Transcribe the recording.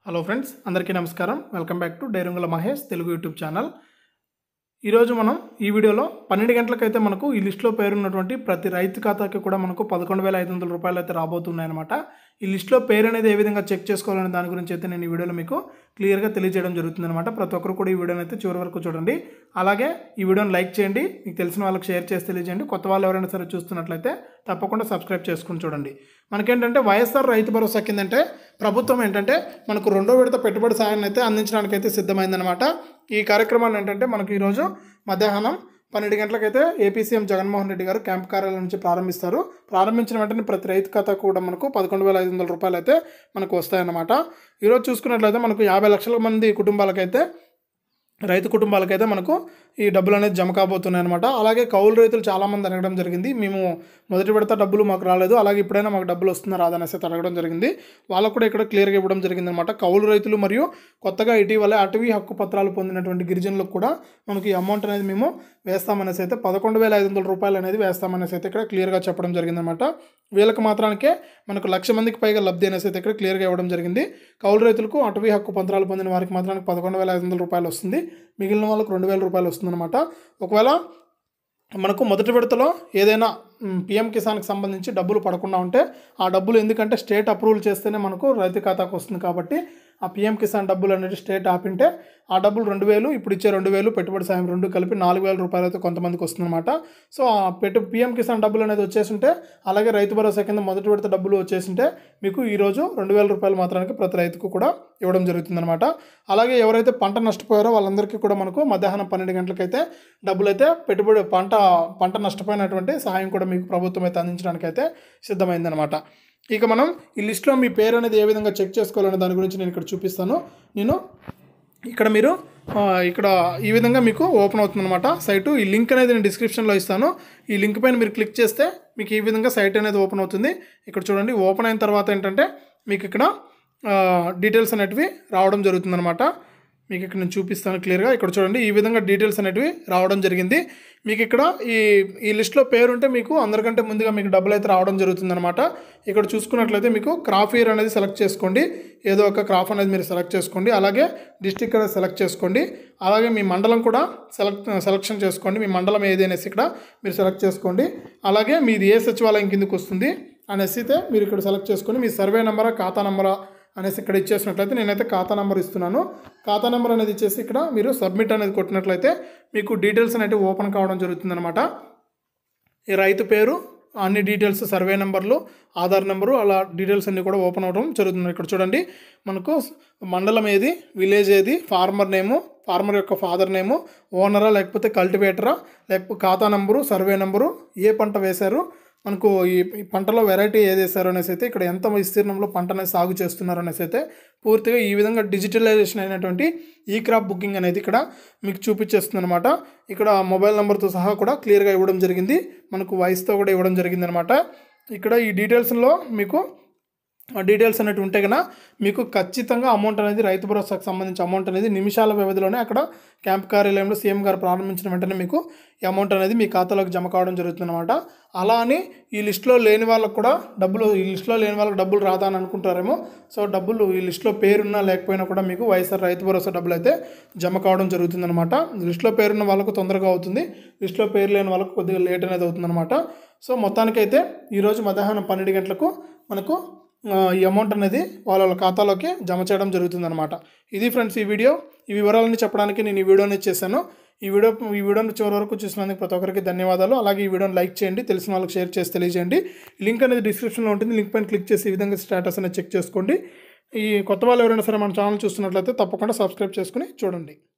hello friends అందరికీ నమస్కారం welcome back to డైరంగుల మహేష్ తెలుగు యూట్యూబ్ ఛానల్ ఈరోజు మనం ఈ వీడియోలో పన్నెండు గంటలకైతే మనకు ఈ లిస్టులో పేరున్నటువంటి ప్రతి రైతు ఖాతాకి కూడా మనకు పదకొండు వేల ఐదు వందల రూపాయలు అయితే రాబోతున్నాయన్నమాట ఈ లిస్టులో పేరు అనేది ఏ విధంగా చెక్ చేసుకోవాలనే దాని గురించి అయితే నేను ఈ వీడియోలో మీకు క్లియర్గా తెలియజేయడం జరుగుతుందన్నమాట ప్రతి ఒక్కరు కూడా ఈ వీడియోని అయితే చివరి వరకు చూడండి అలాగే ఈ వీడియోని లైక్ చేయండి మీకు తెలిసిన వాళ్ళకి షేర్ చేసి తెలియజేయండి కొత్త వాళ్ళు ఎవరైనా సరే చూస్తున్నట్లయితే తప్పకుండా సబ్స్క్రైబ్ చేసుకుని చూడండి మనకేంటంటే వైఎస్ఆర్ రైతు భరోసా కిందంటే ప్రభుత్వం ఏంటంటే మనకు రెండో విడత పెట్టుబడి సాయాన్ని అయితే అందించడానికి అయితే సిద్ధమైందనమాట ఈ కార్యక్రమాన్ని ఏంటంటే మనకు ఈరోజు మధ్యాహ్నం పన్నెండు గంటలకైతే AP CM Jaganmohan Reddy garu camp కార్యాలయం నుంచి ప్రారంభిస్తారు ప్రారంభించిన వెంటనే ప్రతి రైతు ఖాతాకు కూడా మనకు పదకొండు వేల ఐదు వందల రూపాయలు అయితే మనకు వస్తాయన్నమాట ఈరోజు చూసుకున్నట్లయితే మనకు యాభై లక్షల మంది కుటుంబాలకైతే రైతు కుటుంబాలకైతే మనకు ఈ డబ్బులు అనేది జమ కాబోతున్నాయి అనమాట అలాగే కౌలు రైతులు చాలామంది అడగడం జరిగింది మేము మొదటి విడత డబ్బులు మాకు రాలేదు అలాగే ఇప్పుడైనా మాకు డబ్బులు వస్తుందా రాదనేసి అయితే అడగడం జరిగింది వాళ్ళకు కూడా ఇక్కడ క్లియర్గా ఇవ్వడం జరిగింది అనమాట కౌలు రైతులు మరియు కొత్తగా ఇటీవల అటవీ హక్కు పత్రాలు పొందినటువంటి గిరిజనులకు కూడా మనకి ఈ అమౌంట్ అనేది మేము వేస్తామనేసి అయితే పదకొండు వేల ఐదు వందల రూపాయలు అనేది వేస్తామనేసి అయితే ఇక్కడ క్లియర్గా చెప్పడం జరిగిందనమాట వీళ్ళకి మాత్రానికే మనకు లక్ష మందికి పైగా లబ్ధి అనేసి అయితే ఇక్కడ క్లియర్గా ఇవ్వడం జరిగింది కౌలు రైతులకు అటవీ హక్కు పత్రాలు పొందిన వారికి మాత్రానికి పదకొండు వేల ఐదు వందల రూపాయలు వస్తుంది మిగిలిన వాళ్ళకు రెండు వేల రూపాయలు వస్తుందన్నమాట ఒకవేళ మనకు మొదటి విడతలో ఏదైనా మ్, పిఎం కిసాన్కి సంబంధించి డబ్బులు పడకుండా ఉంటే ఆ డబ్బులు ఎందుకంటే స్టేట్ అప్రూవల్ చేస్తేనే మనకు రైతు ఖాతాకు వస్తుంది కాబట్టి ఆ పిఎం కిసాన్ డబ్బులు అనేది స్టేట్ ఆపింటే ఆ డబ్బులు రెండు వేలు ఇప్పుడు ఇచ్చే రెండు వేలు పెట్టుబడి సాయం రెండు కలిపి నాలుగు వేల రూపాయలు అయితే కొంతమందికి వస్తుందన్నమాట సో ఆ పెట్టు పిఎం కిసాన్ డబ్బులు అనేది వచ్చేసింటే అలాగే రైతు భరోసా కింద మొదటి విడత డబ్బులు వచ్చేసింటే మీకు ఈరోజు రెండు వేల రూపాయలు మాత్రానికి ప్రతి రైతుకు కూడా ఇవ్వడం జరుగుతుందన్నమాట అలాగే ఎవరైతే పంట నష్టపోయారో వాళ్ళందరికీ కూడా మనకు మధ్యాహ్నం పన్నెండు గంటలకైతే డబ్బులు అయితే పెట్టుబడి పంట పంట నష్టపోయినటువంటి సహాయం కూడా మీకు ప్రభుత్వం అయితే అందించడానికి అయితే సిద్ధమైందనమాట ఇక మనం ఈ లిస్ట్లో మీ పేరు అనేది ఏ విధంగా చెక్ చేసుకోవాలనే దాని గురించి నేను ఇక్కడ చూపిస్తాను నేను ఇక్కడ మీరు ఆ, ఇక్కడ ఈ విధంగా మీకు ఓపెన్ అవుతుందన్నమాట సైటు ఈ లింక్ అనేది నేను డిస్క్రిప్షన్లో ఇస్తాను ఈ లింక్ పైన మీరు క్లిక్ చేస్తే మీకు ఈ విధంగా సైట్ అనేది ఓపెన్ అవుతుంది ఇక్కడ చూడండి ఓపెన్ అయిన తర్వాత ఏంటంటే మీకు ఇక్కడ ఆ, డీటెయిల్స్ అనేటివి రావడం జరుగుతుందన్నమాట మీకు ఇక్కడ నేను చూపిస్తాను క్లియర్గా ఇక్కడ చూడండి ఈ విధంగా డీటెయిల్స్ అనేటివి రావడం జరిగింది మీకు ఇక్కడ ఈ ఈ లిస్ట్లో పేరు ఉంటే మీకు అందరికంటే ముందుగా మీకు డబ్బులు అయితే రావడం జరుగుతుందన్నమాట ఇక్కడ చూసుకున్నట్లయితే మీకు క్రాప్ ఇయర్ అనేది సెలెక్ట్ చేసుకోండి ఏదో ఒక క్రాప్ అనేది మీరు సెలెక్ట్ చేసుకోండి అలాగే డిస్టిక్ అనేది సెలెక్ట్ చేసుకోండి అలాగే మీ మండలం కూడా సెలెక్ట్ సెలెక్షన్ చేసుకోండి మీ మండలం ఏది అనేసి ఇక్కడ మీరు సెలెక్ట్ చేసుకోండి అలాగే మీది ఏ సచివాలయం కిందకు వస్తుంది అనేసి అయితే మీరు ఇక్కడ సెలెక్ట్ చేసుకొని మీ సర్వే నెంబరా ఖాతా నెంబరా అనేసి ఇక్కడ ఇచ్చేసినట్లయితే నేనైతే ఖాతా నెంబర్ ఇస్తున్నాను ఖాతా నెంబర్ అనేది ఇచ్చేసి ఇక్కడ మీరు సబ్మిట్ అనేది కొట్టినట్లయితే మీకు డీటెయిల్స్ అనేవి ఓపెన్ కావడం జరుగుతుందన్నమాట ఈ రైతు పేరు అన్ని డీటెయిల్స్ సర్వే నెంబర్లు ఆధార్ నెంబరు అలా డీటెయిల్స్ అన్నీ కూడా ఓపెన్ అవ్వడం జరుగుతుంది ఇక్కడ చూడండి మనకు మండలం ఏది విలేజ్ ఏది ఫార్మర్ నేము ఫార్మర్ యొక్క ఫాదర్ నేము ఓనరా లేకపోతే కల్టివేటరా లేకపోతే ఖాతా నెంబరు సర్వే నెంబరు ఏ పంట వేశారు మనకు ఈ ఈ పంటలో వెరైటీ ఏది వేశారు అనేసి అయితే ఇక్కడ ఎంత విస్తీర్ణంలో పంట అనేది సాగు చేస్తున్నారు అనేసి అయితే పూర్తిగా ఈ విధంగా డిజిటలైజేషన్ అయినటువంటి ఈ క్రాప్ బుకింగ్ అనేది ఇక్కడ మీకు చూపించేస్తుంది అనమాట ఇక్కడ మొబైల్ నెంబర్తో సహా కూడా క్లియర్గా ఇవ్వడం జరిగింది మనకు వాయిస్తో కూడా ఇవ్వడం జరిగింది అనమాట ఇక్కడ ఈ డీటెయిల్స్లో మీకు ఆ డీటెయిల్స్ అనేవి ఉంటే కనుక మీకు ఖచ్చితంగా అమౌంట్ అనేది రైతు భరోసాకు సంబంధించి అమౌంట్ అనేది నిమిషాల వ్యవధిలోనే అక్కడ క్యాంప్ కార్యాలయంలో సీఎం గారు ప్రారంభించిన వెంటనే మీకు ఈ అమౌంట్ అనేది మీ ఖాతాలోకి జమ కావడం జరుగుతుందన్నమాట అలా అని ఈ లిస్టులో లేని వాళ్ళకు కూడా డబ్బులు ఈ లిస్టులో లేని వాళ్ళకి డబ్బులు రాదా అని అనుకుంటారేమో సో డబ్బులు ఈ లిస్టులో పేరున్నా లేకపోయినా కూడా మీకు వైఎస్ఆర్ రైతు భరోసా డబ్బులు అయితే జమ కావడం జరుగుతుందన్నమాట లిస్టులో పేరున్న వాళ్ళకు తొందరగా అవుతుంది లిస్టులో పేరు లేని వాళ్ళకు కొద్దిగా లేట్ అనేది అవుతుందన్నమాట సో మొత్తానికైతే ఈరోజు మధ్యాహ్నం పన్నెండు గంటలకు మనకు ఆ, ఈ అమౌంట్ అనేది వాళ్ళ వాళ్ళ ఖాతాలోకి జమ చేయడం జరుగుతుందన్నమాట ఇది ఫ్రెండ్స్ ఈ వీడియో ఈ వివరాలని చెప్పడానికి నేను ఈ వీడియోని చేశాను ఈ వీడియో ఈ వీడియోని చివరి వరకు చూసినందుకు ప్రతి ఒక్కరికి ధన్యవాదాలు అలాగే ఈ వీడియోని లైక్ చేయండి తెలిసిన వాళ్ళకి షేర్ చేసి తెలియజేయండి లింక్ అనేది డిస్క్రిప్షన్లో ఉంటుంది లింక్ పైన క్లిక్ చేసి ఈ విధంగా స్టేటస్ అనేది చెక్ చేసుకోండి ఈ కొత్త వాళ్ళు ఎవరైనా సరే మన ఛానల్ చూస్తున్నట్లయితే తప్పకుండా సబ్స్క్రైబ్ చేసుకుని చూడండి